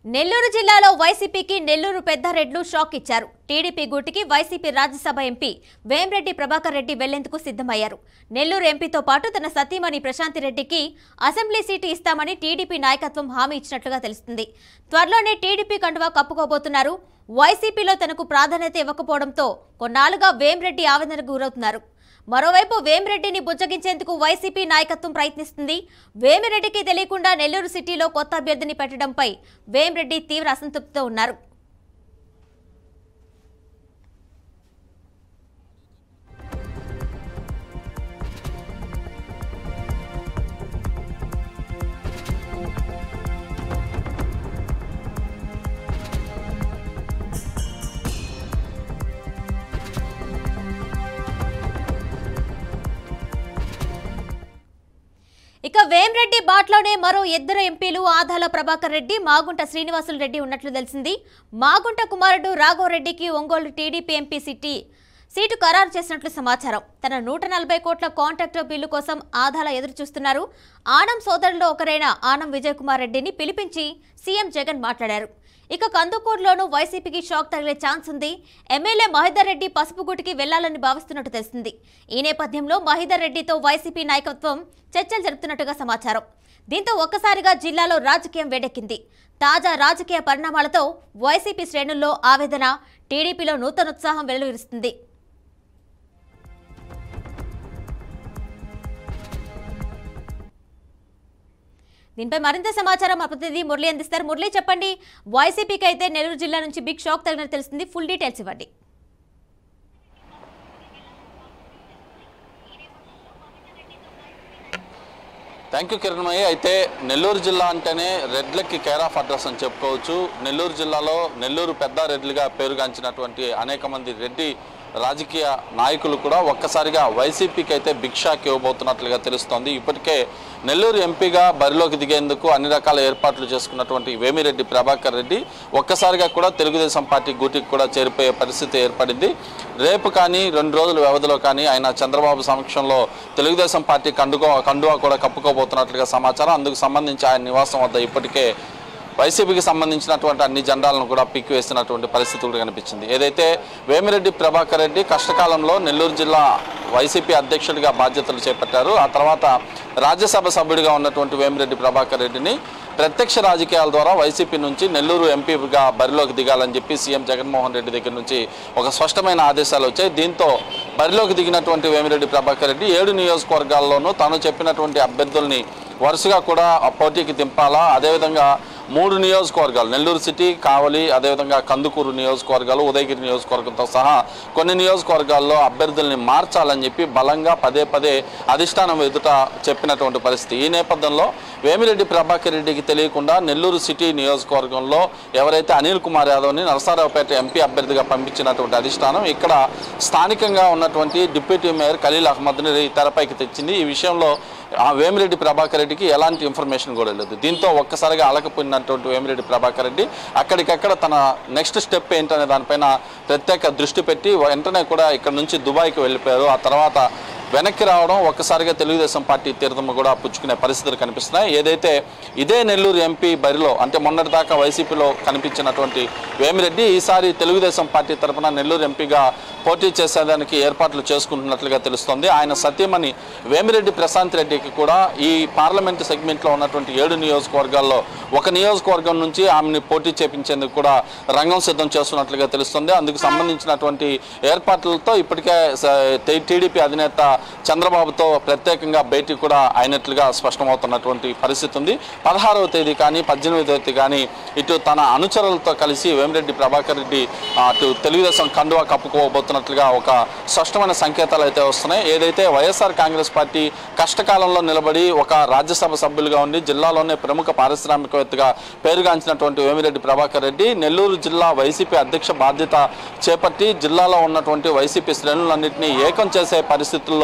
నెల్లూరు జిల్లాలో వైసీపీకి నెల్లూరు పెద్దారెడ్లు షాక్ ఇచ్చారు టీడీపీ గూటికి వైసీపీ రాజ్యసభ ఎంపీ వేంరెడ్డి ప్రభాకర్ రెడ్డి వెళ్లేందుకు సిద్ధమయ్యారు నెల్లూరు ఎంపీతో పాటు తన సతీమణి ప్రశాంతి రెడ్డికి అసెంబ్లీ సీటు ఇస్తామని టీడీపీ నాయకత్వం హామీ ఇచ్చినట్లుగా తెలుస్తుంది త్వరలోనే టీడీపీ కండువా కప్పుకోబోతున్నారు వైసీపీలో తనకు ప్రాధాన్యత ఇవ్వకపోవడంతో కొన్నాళ్లుగా వేంరెడ్డి ఆవేదనకు గురవుతున్నారు మరోవైపు వేమిరెడ్డిని బుజ్జగించేందుకు వైసీపీ నాయకత్వం ప్రయత్నిస్తుంది వేమిరెడ్డికి తెలియకుండా నెల్లూరు సిటీలో కొత్త అభ్యర్థిని పెట్టడంపై వేమిరెడ్డి తీవ్ర అసంతృప్తితో ఉన్నారు ఇక వేమిరెడ్డి బాట్లోనే మరో ఇద్దరు ఎంపీలు ఆదాల ప్రభాకర్ రెడ్డి మాగుంట శ్రీనివాసులు రెడ్డి ఉన్నట్లు తెలిసింది మాగుంట కుమారుడు రాఘవరెడ్డికి Ongole TDP MP city seat ఖరారు చేసినట్లు సమాచారం తన నూట నలభై కోట్ల కాంట్రాక్టర్ బిల్లు కోసం ఆదాల ఎదురు చూస్తున్నారు ఆనం సోదరుల్లో ఒకరైన ఆనం విజయ్ కుమార్ రెడ్డిని పిలిపించి సీఎం జగన్ మాట్లాడారు ఇక కందుకూరులోనూ వైసీపీకి షాక్ తగిలే ఛాన్స్ ఉంది ఎమ్మెల్యే మహిదర్ రెడ్డి పసుపుగుటికి వెళ్లాలని భావిస్తున్నట్టు తెలిసింది ఈ నేపథ్యంలో మహిదర్ రెడ్డితో వైసీపీ నాయకత్వం చర్చలు జరుపుతున్నట్టుగా సమాచారం దీంతో ఒక్కసారిగా జిల్లాలో రాజకీయం వేడెక్కింది తాజా రాజకీయ పరిణామాలతో వైసీపీ శ్రేణుల్లో ఆవేదన టీడీపీలో నూతనోత్సాహం వెలువరిస్తుంది దీనిపై మరింత సమాచారం మా ప్రతినిధి మురళి అందిస్తారు మురళి చెప్పండి వైసీపీకి అయితే నెల్లూరు జిల్లా నుంచి బిగ్ షాక్ తగినట్టు తెలుస్తుంది ఫుల్ డీటెయిల్స్ ఇవ్వండి థ్యాంక్ యూ కిరణ్మయ్య అయితే నెల్లూరు జిల్లా అంటేనే రెడ్లకి కేర్ ఆఫ్ అడ్రస్ అని చెప్పుకోవచ్చు నెల్లూరు జిల్లాలో నెల్లూరు పెద్ద రెడ్లుగా పేరుగాంచినటువంటి అనేక మంది రెడ్డి రాజకీయ నాయకులు కూడా ఒక్కసారిగా వైసీపీకి అయితే బిగ్ షాక్ ఇవ్వబోతున్నట్లుగా తెలుస్తోంది ఇప్పటికే నెల్లూరు ఎంపీగా బరిలోకి దిగేందుకు అన్ని రకాల ఏర్పాట్లు చేసుకున్నటువంటి వేమిరెడ్డి ప్రభాకర్ రెడ్డి ఒక్కసారిగా కూడా తెలుగుదేశం పార్టీ గూటికి కూడా చేరిపోయే పరిస్థితి ఏర్పడింది రేపు కానీ రెండు రోజుల వ్యవధిలో కానీ ఆయన చంద్రబాబు సమక్షంలో తెలుగుదేశం పార్టీ కండుకో కండువా కూడా కప్పుకోబోతున్నట్లుగా సమాచారం అందుకు సంబంధించి ఆయన నివాసం వద్ద ఇప్పటికే వైసీపీకి సంబంధించినటువంటి అన్ని జెండాలను కూడా పిక్ వేసినటువంటి పరిస్థితి కూడా కనిపించింది ఏదైతే వేమిరెడ్డి ప్రభాకర్ రెడ్డి కష్టకాలంలో నెల్లూరు జిల్లా వైసీపీ అధ్యక్షుడిగా బాధ్యతలు చేపట్టారు ఆ తర్వాత రాజ్యసభ సభ్యుడిగా ఉన్నటువంటి వేమిరెడ్డి ప్రభాకర్ రెడ్డిని ప్రత్యక్ష రాజకీయాల ద్వారా వైసీపీ నుంచి నెల్లూరు ఎంపీగా బరిలోకి దిగాలని చెప్పి సీఎం జగన్మోహన్ రెడ్డి దగ్గర నుంచి ఒక స్పష్టమైన ఆదేశాలు వచ్చాయి దీంతో బరిలోకి దిగినటువంటి వేమిరెడ్డి ప్రభాకర్ రెడ్డి ఏడు నియోజకవర్గాల్లోనూ తాను చెప్పినటువంటి అభ్యర్థుల్ని వరుసగా కూడా ఆ పోటీకి దింపాలా అదేవిధంగా మూడు నియోజకవర్గాలు నెల్లూరు సిటీ కావలి అదేవిధంగా కందుకూరు నియోజకవర్గాలు ఉదయగిరి నియోజకవర్గంతో సహా కొన్ని నియోజకవర్గాల్లో అభ్యర్థుల్ని మార్చాలని చెప్పి బలంగా పదే పదే అధిష్టానం ఎదుట చెప్పినటువంటి పరిస్థితి ఈ నేపథ్యంలో వేమిరెడ్డి ప్రభాకర్ రెడ్డికి తెలియకుండా నెల్లూరు సిటీ నియోజకవర్గంలో ఎవరైతే అనిల్ కుమార్ యాదవ్ని నరసారావుపేట ఎంపీ అభ్యర్థిగా పంపించినటువంటి అధిష్టానం ఇక్కడ స్థానికంగా ఉన్నటువంటి డిప్యూటీ మేయర్ ఖలీల్ అహ్మద్ని తెరపైకి తెచ్చింది ఈ విషయంలో ఆ వేమిరెడ్డి ప్రభాకర్ రెడ్డికి ఎలాంటి ఇన్ఫర్మేషన్ కూడా లేదు దీంతో ఒక్కసారిగా అలకపోయినటువంటి వేమిరెడ్డి ప్రభాకర్ రెడ్డి అక్కడికక్కడ తన నెక్స్ట్ స్టెప్ ఏంటనే దానిపైన ప్రత్యేక దృష్టి పెట్టి వెంటనే కూడా ఇక్కడ నుంచి దుబాయ్కి వెళ్ళిపోయారు ఆ తర్వాత వెనక్కి రావడం ఒక్కసారిగా తెలుగుదేశం పార్టీ తీర్థం కూడా పుచ్చుకునే పరిస్థితులు కనిపిస్తున్నాయి ఏదైతే ఇదే నెల్లూరు ఎంపీ బరిలో అంటే మొన్నటిదాకా వైసీపీలో కనిపించినటువంటి వేమిరెడ్డి ఈసారి తెలుగుదేశం పార్టీ తరఫున నెల్లూరు ఎంపీగా పోటీ చేసేదానికి ఏర్పాట్లు చేసుకుంటున్నట్లుగా తెలుస్తోంది ఆయన సత్యమణి వేమిరెడ్డి ప్రశాంత్ రెడ్డికి కూడా ఈ పార్లమెంటు సెగ్మెంట్లో ఉన్నటువంటి ఏడు నియోజకవర్గాల్లో ఒక నియోజకవర్గం నుంచి ఆమెని పోటీ చేపించేందుకు కూడా రంగం సిద్ధం చేస్తున్నట్లుగా తెలుస్తుంది అందుకు సంబంధించినటువంటి ఏర్పాట్లతో ఇప్పటికే స- టీ- టీడీపీ అధినేత చంద్రబాబుతో ప్రత్యేకంగా భేటీ కూడా అయినట్లుగా స్పష్టమవుతున్నటువంటి పరిస్థితి ఉంది పదహారవ తేదీ కానీ పద్దెనిమిదవ తేదీ కానీ ఇటు తన అనుచరులతో కలిసి వేమిరెడ్డి ప్రభాకర్ రెడ్డి ఆ, అటు తెలుగుదేశం కండువా కప్పుకోబోతున్నట్లుగా ఒక స్పష్టమైన సంకేతాలు అయితే వస్తున్నాయి ఏదైతే వైఎస్ఆర్ కాంగ్రెస్ పార్టీ కష్టకాలంలో నిలబడి ఒక రాజ్యసభ సభ్యులుగా ఉండి జిల్లాలోనే ప్రముఖ పారిశ్రామికవేత్తగా పేరుగాంచినటువంటి వేమిరెడ్డి ప్రభాకర్ రెడ్డి నెల్లూరు జిల్లా వైసీపీ అధ్యక్ష బాధ్యత చేపట్టి జిల్లాలో ఉన్నటువంటి వైసీపీ శ్రేణులన్నింటినీ ఏకం చేసే పరిస్థితుల్లో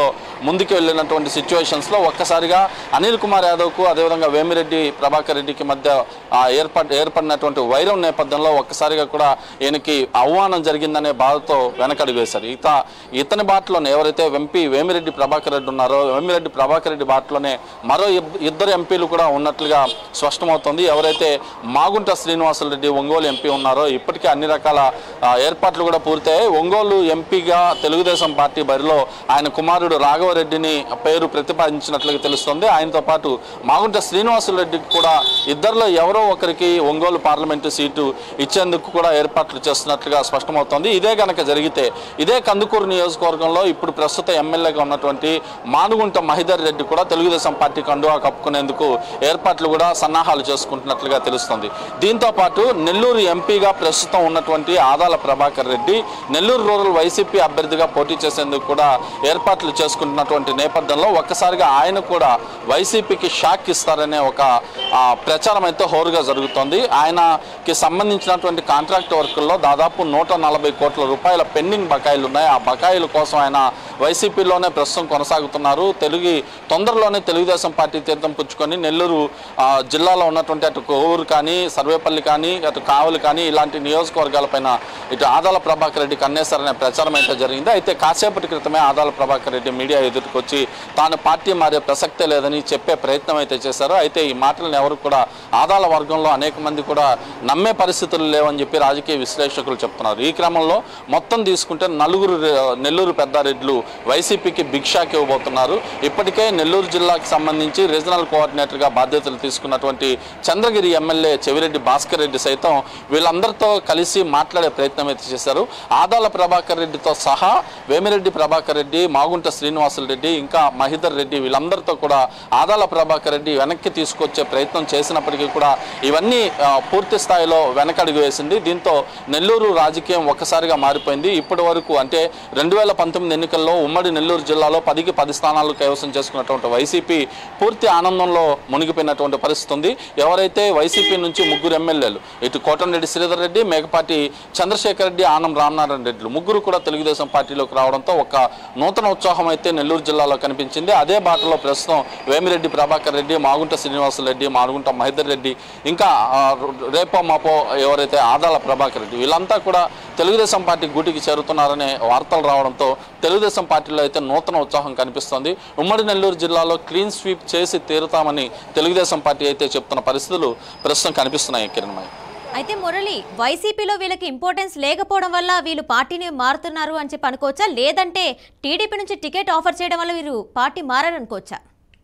అభ్యర్థుల్లో ముందుకు వెళ్ళినటువంటి సిచ్యువేషన్స్లో ఒక్కసారిగా అనిల్ కుమార్ యాదవ్కు అదేవిధంగా వేమిరెడ్డి ప్రభాకర్ రెడ్డికి మధ్య ఆ, ఏర్పడ్ ఏర్పడినటువంటి వైరం నేపథ్యంలో ఒక్కసారిగా కూడా ఈయనకి అవమానం జరిగిందనే బాధతో వెనకడుగు వేశారు ఇత ఇతని బాటలోనే ఎవరైతే ఎంపీ వేమిరెడ్డి ప్రభాకర్ రెడ్డి ఉన్నారో వేమిరెడ్డి ప్రభాకర్ రెడ్డి బాటలోనే మరో ఇబ్- ఇద్దరు ఎంపీలు కూడా ఉన్నట్లుగా స్పష్టమవుతోంది ఎవరైతే మాగుంట శ్రీనివాసులు రెడ్డి ఒంగోలు ఎంపీ ఉన్నారో ఇప్పటికే అన్ని రకాల ఆ, ఏర్పాట్లు కూడా పూర్తయ్యాయి ఒంగోలు ఎంపీగా తెలుగుదేశం పార్టీ బరిలో ఆయన కుమారుడు రాఘవరెడ్డిని పేరు ప్రతిపాదించినట్లుగా తెలుస్తోంది ఆయనతో పాటు మాగుంట శ్రీనివాసులు రెడ్డికి కూడా ఇద్దరిలో ఎవరో ఒకరికి ఒంగోలు పార్లమెంటు సీటు ఇచ్చేందుకు కూడా ఏర్పాట్లు చేస్తున్నట్లుగా స్పష్టమవుతోంది ఇదే కనుక జరిగితే ఇదే కందుకూరు నియోజకవర్గంలో ఇప్పుడు ప్రస్తుత ఎమ్మెల్యేగా ఉన్నటువంటి మానుగుంట మహిదర్ రెడ్డి కూడా తెలుగుదేశం పార్టీ కండువా కప్పుకునేందుకు ఏర్పాట్లు కూడా సన్నాహాలు చేసుకుంటున్నట్లుగా తెలుస్తుంది దీంతో పాటు నెల్లూరు ఎంపీగా ప్రస్తుతం ఉన్నటువంటి ఆదాల ప్రభాకర్ రెడ్డి నెల్లూరు రూరల్ వైసీపీ అభ్యర్థిగా పోటీ చేసేందుకు కూడా ఏర్పాట్లు చేసుకుంటున్నటువంటి నేపథ్యంలో ఒక్కసారిగా ఆయన కూడా వైసీపీకి షాక్ ఇస్తారనే ఒక ఆ, ప్రచారం అయితే హోరుగా జరుగుతోంది ఆయనకి సంబంధించినటువంటి కాంట్రాక్ట్ వర్కుల్లో దాదాపు నూట నలభై కోట్ల రూపాయల పెండింగ్ బకాయిలు ఉన్నాయి ఆ బకాయిల కోసం ఆయన వైసీపీలోనే ప్రస్తుతం కొనసాగుతున్నారు తెలుగు తొందరలోనే తెలుగుదేశం పార్టీ తీర్థం పుచ్చుకొని నెల్లూరు ఆ, జిల్లాలో ఉన్నటువంటి అటు కోవూరు కానీ సర్వేపల్లి కానీ అటు కావలి కానీ ఇలాంటి నియోజకవర్గాలపైన ఇటు ఆదాల ప్రభాకర్ రెడ్డి కన్నేశారనే ప్రచారం అయితే జరిగింది అయితే కాసేపటి క్రితమే ఆదాల ప్రభాకర్ రెడ్డి మీడియా ఎదుటికొచ్చి తాను పార్టీ మారే ప్రసక్తే లేదని చెప్పే ప్రయత్నం అయితే చేశారు అయితే ఈ మాటలను ఎవరు కూడా ఆదాల వర్గంలో అనేక మంది కూడా నమ్మే పరిస్థితులు లేవని చెప్పి రాజకీయ విశ్లేషకులు చెప్తున్నారు ఈ క్రమంలో మొత్తం తీసుకుంటే నలుగురు రె- నెల్లూరు పెద్దారెడ్లు వైసీపీకి బిగ్ షాక్ ఇవ్వబోతున్నారు ఇప్పటికే నెల్లూరు జిల్లాకు సంబంధించి రీజనల్ కోఆర్డినేటర్గా బాధ్యతలు తీసుకున్నటువంటి చంద్రగిరి ఎమ్మెల్యే చెవిరెడ్డి భాస్కర్ రెడ్డి సైతం వీళ్ళందరితో కలిసి మాట్లాడే ప్రయత్నం అయితే చేశారు ఆదాల ప్రభాకర్ రెడ్డితో సహా వేమిరెడ్డి ప్రభాకర్ రెడ్డి మాగుంట శ్రీనివాసులు రెడ్డి ఇంకా మహిదర్ రెడ్డి వీళ్ళందరితో కూడా ఆదాల ప్రభాకర్ రెడ్డి వెనక్కి తీసుకొచ్చే ప్రయత్నం చేసినప్పటికీ కూడా ఇవన్నీ ఆ, పూర్తి స్థాయిలో వెనకడుగు వేసింది దీంతో నెల్లూరు రాజకీయం ఒక్కసారిగా మారిపోయింది ఇప్పటి వరకు అంటే రెండు వేల పంతొమ్మిది ఎన్నికల్లో ఉమ్మడి నెల్లూరు జిల్లాలో పదికి పది స్థానాలు కైవసం చేసుకున్నటువంటి వైసీపీ పూర్తి ఆనందంలో మునిగిపోయినటువంటి పరిస్థితి ఉంది ఎవరైతే వైసీపీ నుంచి ముగ్గురు ఎమ్మెల్యేలు ఇటు కోటంరెడ్డి శ్రీధర్ రెడ్డి మేకపాటి చంద్రశేఖర్ రెడ్డి ఆనం రామనారాయణ రెడ్డి ముగ్గురు కూడా తెలుగుదేశం పార్టీలోకి రావడంతో ఒక నూతన ఉత్సాహం అయితే నెల్లూరు జిల్లాలో కనిపించింది అదే బాటలో ప్రస్తుతం వేమిరెడ్డి ప్రభాకర్ రెడ్డి మాగుంట శ్రీనివాసులు రెడ్డి మాగుంట మహిదర్ రెడ్డి ఇంకా ఆ, రేపో మాపో ఎవరైతే ఆదాల ప్రభాకర్ రెడ్డి వీళ్ళంతా కూడా తెలుగుదేశం పార్టీ గూటికి చేరుతున్నారనే వార్తలు రావడంతో తెలుగుదేశం పార్టీలో అయితే నూతన ఉత్సాహం కనిపిస్తోంది ఉమ్మడి నెల్లూరు జిల్లాలో క్లీన్ స్వీప్ చేసి తీరుతామని తెలుగుదేశం పార్టీ అయితే చెప్తున్న పరిస్థితులు ప్రస్తుతం కనిపిస్తున్నాయి కిరణ్మయ్య అయితే మురళి వైసీపీలో వీళ్ళకి ఇంపార్టెన్స్ లేకపోవడం వల్ల వీళ్ళు పార్టీని మారుతున్నారు అని చెప్పి అనుకోవచ్చా లేదంటే టీడీపీ నుంచి టికెట్ ఆఫర్ చేయడం వల్ల వీరు పార్టీ మారారనుకోవచ్చా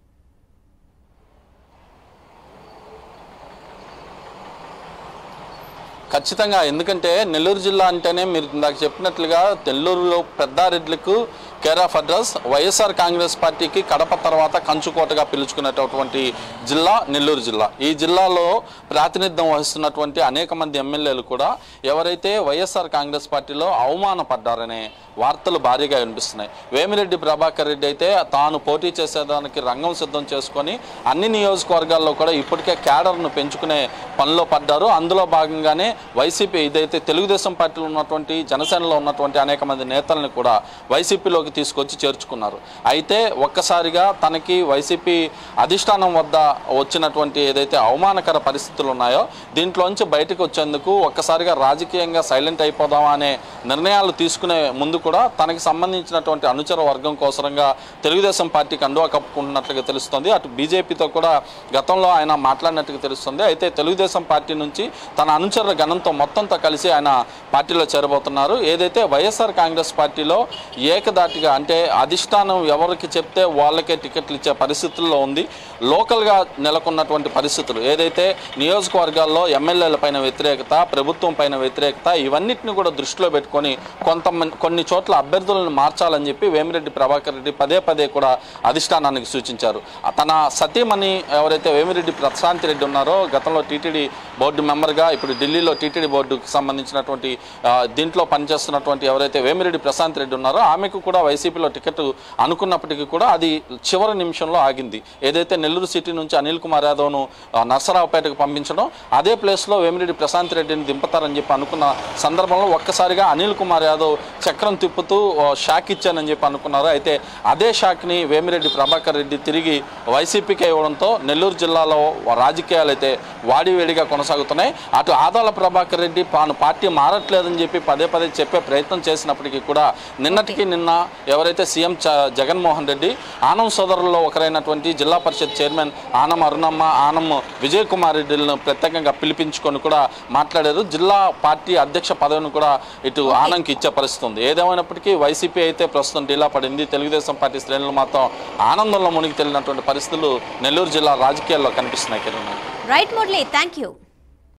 ఖచ్చితంగా ఎందుకంటే నెల్లూరు జిల్లా అంటేనే మీరు ఇందాక చెప్పినట్లుగా నెల్లూరులో పెద్దారెడ్లకు care of address YSR Congress పార్టీకి కడప తర్వాత కంచుకోటగా పిలుచుకునేటటువంటి జిల్లా నెల్లూరు జిల్లా ఈ జిల్లాలో ప్రాతినిధ్యం వహిస్తున్నటువంటి అనేక మంది ఎమ్మెల్యేలు కూడా ఎవరైతే వైఎస్ఆర్ కాంగ్రెస్ పార్టీలో అవమానపడ్డారనే వార్తలు భారీగా వినిపిస్తున్నాయి వేమిరెడ్డి ప్రభాకర్ రెడ్డి అయితే తాను పోటీ చేసేదానికి రంగం సిద్ధం చేసుకొని అన్ని నియోజకవర్గాల్లో కూడా ఇప్పటికే క్యాడర్ను పెంచుకునే పనిలో పడ్డారు అందులో భాగంగానే వైసీపీ ఇదైతే తెలుగుదేశం పార్టీలో ఉన్నటువంటి జనసేనలో ఉన్నటువంటి అనేక మంది నేతల్ని కూడా వైసీపీలోకి తీసుకొచ్చి చేర్చుకున్నారు అయితే ఒక్కసారిగా తనకి వైసీపీ అధిష్టానం వద్ద వచ్చినటువంటి ఏదైతే అవమానకర పరిస్థితులు ఉన్నాయో దీంట్లోంచి బయటకు వచ్చేందుకు ఒక్కసారిగా రాజకీయంగా సైలెంట్ అయిపోదామా అనే నిర్ణయాలు తీసుకునే ముందు కూడా తనకి సంబంధించినటువంటి అనుచర వర్గం కోసరంగా తెలుగుదేశం పార్టీ కండువా కప్పుకుంటున్నట్లుగా తెలుస్తుంది అటు బీజేపీతో కూడా గతంలో ఆయన మాట్లాడినట్టుగా తెలుస్తుంది అయితే తెలుగుదేశం పార్టీ నుంచి తన అనుచరుల గణంతో మొత్తంతో కలిసి ఆయన పార్టీలో చేరబోతున్నారు ఏదైతే వైఎస్ఆర్ కాంగ్రెస్ పార్టీలో ఏకదాటిగా అంటే అధిష్టానం ఎవరికి చెప్తే వాళ్ళకే టికెట్లు ఇచ్చే పరిస్థితుల్లో ఉంది లోకల్గా నెలకొన్నటువంటి పరిస్థితులు ఏదైతే నియోజకవర్గాల్లో ఎమ్మెల్యేల పైన వ్యతిరేకత ప్రభుత్వం పైన వ్యతిరేకత ఇవన్నిటిని కూడా దృష్టిలో పెట్టుకొని కొంతమంది కొన్ని చోట్ల అభ్యర్థులను మార్చాలని చెప్పి వేమిరెడ్డి ప్రభాకర్ రెడ్డి పదే పదే కూడా అధిష్టానానికి సూచించారు ఆ తన సతీమణి ఎవరైతే వేమిరెడ్డి ప్రశాంతి రెడ్డి ఉన్నారో గతంలో టీటీడీ బోర్డు మెంబర్గా ఇప్పుడు ఢిల్లీలో టీటీడీ బోర్డుకు సంబంధించినటువంటి ఆ, దీంట్లో పనిచేస్తున్నటువంటి ఎవరైతే వేమిరెడ్డి ప్రశాంత్ రెడ్డి ఉన్నారో ఆమెకు కూడా వైసీపీలో టికెట్ అనుకున్నప్పటికీ కూడా అది చివరి నిమిషంలో ఆగింది ఏదైతే నెల్లూరు సిటీ నుంచి అనిల్ కుమార్ యాదవ్ను ఆ, నర్సరావుపేటకు పంపించడం అదే ప్లేస్లో వేమిరెడ్డి ప్రశాంత్ రెడ్డిని దింపుతారని చెప్పి అనుకున్న సందర్భంలో ఒక్కసారిగా అనిల్ కుమార్ యాదవ్ చక్రం తిప్పుతూ ఓ, షాక్ ఇచ్చానని చెప్పి అనుకున్నారు అయితే అదే షాక్ని వేమిరెడ్డి ప్రభాకర్ రెడ్డి తిరిగి వైసీపీకి ఇవ్వడంతో నెల్లూరు జిల్లాలో రాజకీయాలు అయితే వాడివేడిగా కొనసాగుతున్నాయి అటు ఆదాల ప్రభాకర్ రెడ్డి తాను పార్టీ మారట్లేదని చెప్పి పదే పదే చెప్పే ప్రయత్నం చేసినప్పటికీ కూడా నిన్నటికి నిన్న ఎవరైతే సీఎం చ- జగన్మోహన్ రెడ్డి ఆనం సోదరుల్లో ఒకరైనటువంటి జిల్లా పరిషత్ చైర్మన్ ఆనం అరుణమ్మ ఆనం విజయ్ కుమార్ రెడ్డిలను ప్రత్యేకంగా పిలిపించుకొని కూడా మాట్లాడారు జిల్లా పార్టీ అధ్యక్ష పదవిని కూడా ఇటు ఆనంకి ఇచ్చే పరిస్థితి ఉంది ఏదేమైనప్పటికీ వైసీపీ అయితే ప్రస్తుతం ఢీలా పడింది తెలుగుదేశం పార్టీ శ్రేణులు మాత్రం ఆనందంలో మునిగి తేలినటువంటి పరిస్థితులు నెల్లూరు జిల్లా రాజకీయాల్లో కనిపిస్తున్నాయి Kiran right Murali thank you